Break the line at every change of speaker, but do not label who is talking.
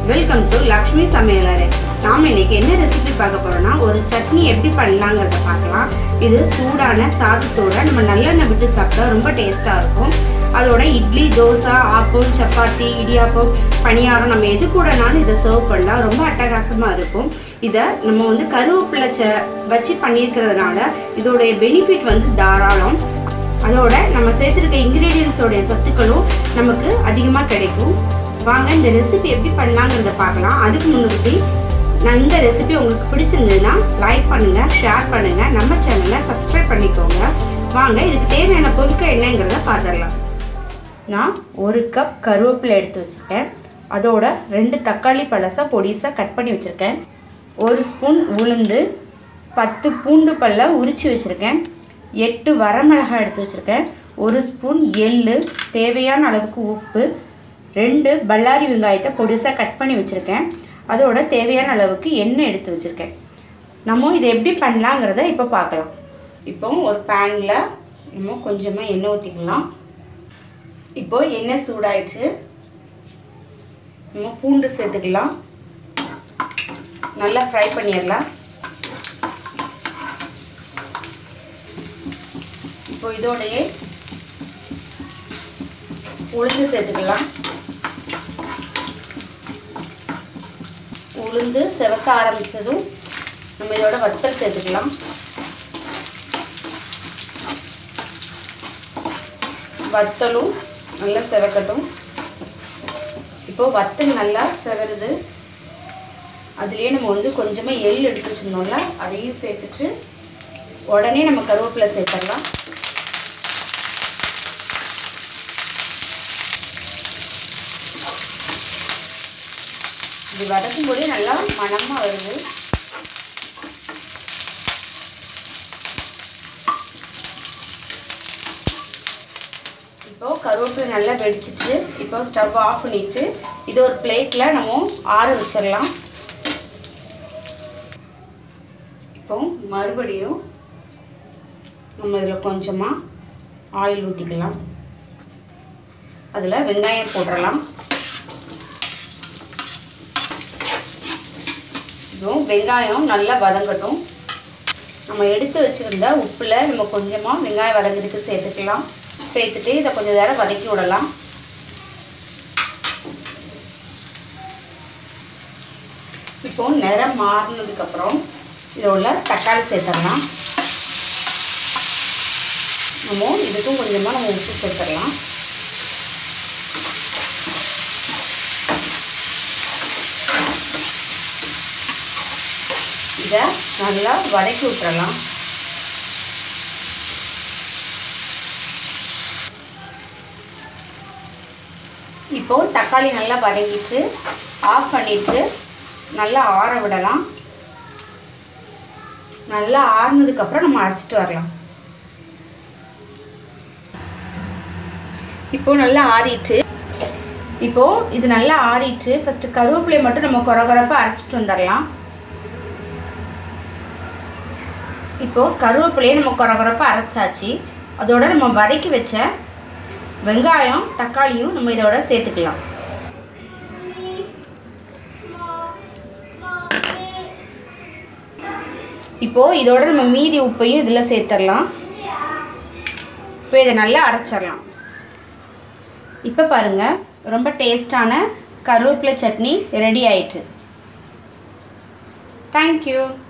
welcome to Lakshmi சமையலறை நாம் இன்னைக்கு என்ன ரெசிபி பார்க்க போறோம்னா ஒரு சட்னி எப்படி பண்ணலாங்கிறத பார்க்கலாம் இது சூடான சாதத்தோட நம்ம நல்லெண்ணெய் விட்டு சாப்பிட்டா ரொம்ப டேஸ்ட்டாக இருக்கும் அதோட இட்லி தோசை ஆப்பம் சப்பாத்தி இடியாப்பம் பணியாரம் நம்ம எது கூடனாலும் இதை சர்வ் பண்ணலாம் ரொம்ப அட்டகாசமாக இருக்கும் இதை நம்ம வந்து கருவேப்பிலை ச வச்சு பண்ணியிருக்கிறதுனால இதோடைய பெனிஃபிட் வந்து தாராளம் அதோட நம்ம சேர்த்துருக்க இன்க்ரீடியன்ஸோடைய சத்துக்களும் நமக்கு அதிகமாக கிடைக்கும் வாங்க இந்த ரெசிபி எப்படி பண்ணலாங்கிறத பார்க்கலாம் அதுக்கு முன்னாடி நான் இந்த ரெசிபி உங்களுக்கு பிடிச்சிருந்ததுன்னா லைக் பண்ணுங்க ஷேர் பண்ணுங்க நம்ம சேனலை சப்ஸ்கிரைப் பண்ணிக்கோங்க வாங்க இதுக்கு தேவையான பொருட்கள் என்னங்கிறத பார்த்துடலாம் நான் ஒரு கப் கருவேப்பிலை எடுத்து வச்சுருக்கேன் அதோட ரெண்டு தக்காளி பழசை பொடிசாக கட் பண்ணி வச்சுருக்கேன் ஒரு ஸ்பூன் உளுந்து பத்து பூண்டு பல்ல உரித்து வச்சுருக்கேன் எட்டு வரமிளகாய் எடுத்து வச்சுருக்கேன் ஒரு ஸ்பூன் எள்ளு தேவையான அளவுக்கு உப்பு ரெண்டு பல்லாரி வெங்காயத்தை பொடிசாக கட் பண்ணி வச்சுருக்கேன் அதோட தேவையான அளவுக்கு எண்ணெய் எடுத்து வச்சுருக்கேன் நம்ம இதை எப்படி பண்ணலாங்கிறத இப்போ பார்க்கலாம் இப்போ ஒரு பேனில் நம்ம கொஞ்சமாக எண்ணெய் ஊற்றிக்கலாம் இப்போ எண்ணெய் சூடாயிடுச்சு நம்ம பூண்டு சேர்த்துக்கலாம் நல்லா ஃப்ரை பண்ணிடலாம் இப்போ இதோடையே உளுந்து சேர்த்துக்கலாம் உளுந்து செவக்க ஆரம்பித்ததும் நம்ம இதோட வத்தல் சேர்த்துக்கலாம் வத்தலும் நல்லா செவக்கட்டும் இப்போது வத்தல் நல்லா செவருது அதுலேயே நம்ம வந்து கொஞ்சமாக எள் எடுத்து வச்சுருந்தோம்ல அதையும் சேர்த்துட்டு உடனே நம்ம கருவேப்பிலை சேர்த்துடலாம் இது வதக்கும் போதே நல்லா மணமாக வருது இப்போ கருவேப்பிலை நல்லா வெடிச்சிட்டு இப்போ ஸ்டவ் ஆஃப் பண்ணிட்டு இது ஒரு பிளேட்டில் நம்ம ஆற வச்சிடலாம் இப்போ மறுபடியும் நம்ம இதில் கொஞ்சமாக ஆயில் ஊற்றிக்கலாம் அதில் வெங்காயம் போட்டுடலாம் இப்போ வெங்காயம் நல்லா வதங்கட்டும் நம்ம எடுத்து வச்சுருந்த உப்பில் நம்ம கொஞ்சமாக வெங்காயம் வதங்கிறதுக்கு சேர்த்துக்கலாம் சேர்த்துட்டு இதை கொஞ்சம் நேரம் வதக்கி விடலாம் இப்போ நிறம் மாறினதுக்கப்புறம் இதில் உள்ள தக்காளி சேர்த்துடலாம் நம்ம இதுக்கும் கொஞ்சமாக நம்ம உப்பு சேர்த்துடலாம் இதை நல்லா வதக்கி விட்டுறலாம் இப்போ தக்காளி நல்லா வதங்கிட்டு ஆஃப் பண்ணிட்டு நல்லா ஆற விடலாம் நல்லா ஆறுனதுக்கப்புறம் நம்ம அரைச்சிட்டு வரலாம் இப்போ நல்லா ஆறிட்டு இப்போ இது நல்லா ஆறிட்டு ஃபஸ்ட்டு கருவேப்பிலையை மட்டும் நம்ம குறை குறைப்பாக அரைச்சிட்டு வந்துடலாம் இப்போது கருவேப்பிலையை நம்ம குறை குறைப்பாக அரைச்சாச்சு அதோட நம்ம வதக்கி வச்ச வெங்காயம் தக்காளியும் நம்ம இதோட சேர்த்துக்கலாம் இப்போது இதோட நம்ம மீதி உப்பையும் இதில் சேர்த்துடலாம் இப்போ இதை நல்லா அரைச்சிடலாம் இப்போ பாருங்கள் ரொம்ப டேஸ்டான கருவேப்பிலை சட்னி ரெடி ஆயிட்டு தேங்க்யூ